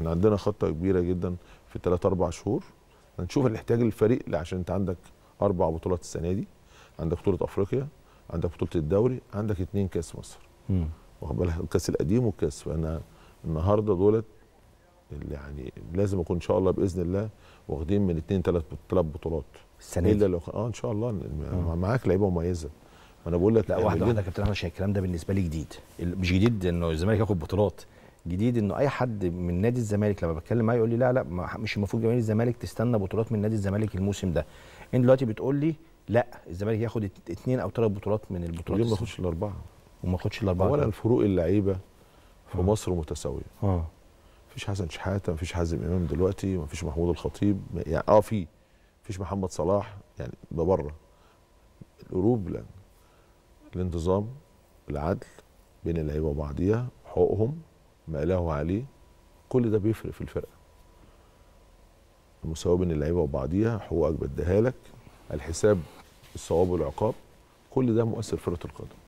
احنا عندنا خطه كبيره جدا في 3 4 شهور هنشوف الاحتياج للفريق لا عشان انت عندك اربع بطولات السنه دي عندك بطوله افريقيا عندك بطوله الدوري عندك اتنين كاس مصر مم. واخد بالك الكاس القديم والكاس فانا النهارده دولت اللي يعني لازم اكون ان شاء الله باذن الله واخدين من اتنين ثلاث ثلاث بطولات السنه الا دي لو اه ان شاء الله آه. معاك لعيبه مميزه ما انا بقول لك لا يعني واحده ليه؟ واحده يا كابتن احمد عشان الكلام ده بالنسبه لي جديد ال- مش جديد انه الزمالك ياخد بطولات جديد انه اي حد من نادي الزمالك لما بتكلم معاه يقول لي لا لا ما- مش المفروض جماهير الزمالك تستنى بطولات من نادي الزمالك الموسم ده انت دلوقتي بتقول لي لا الزمالك ياخد ات- اتنين او ثلاث بطولات من البطولات ليه ما السنة. ياخدش الاربعه وما ياخدش الاربعه اولا كمان. الفروق اللعيبه في آه. مصر متساويه اه مفيش حسن شحاته مفيش حازم امام دلوقتي مفيش محمود الخطيب يعني اه في مفيش محمد صلاح يعني ده بره القلوب لا الانتظام العدل بين اللعيبه وبعضيها حقوقهم ما له عليه كل ده بيفرق في الفرقه المساواه بين اللعيبه وبعضيها حقوقك بديها لك الحساب الصواب والعقاب كل ده مؤثر في كره القدم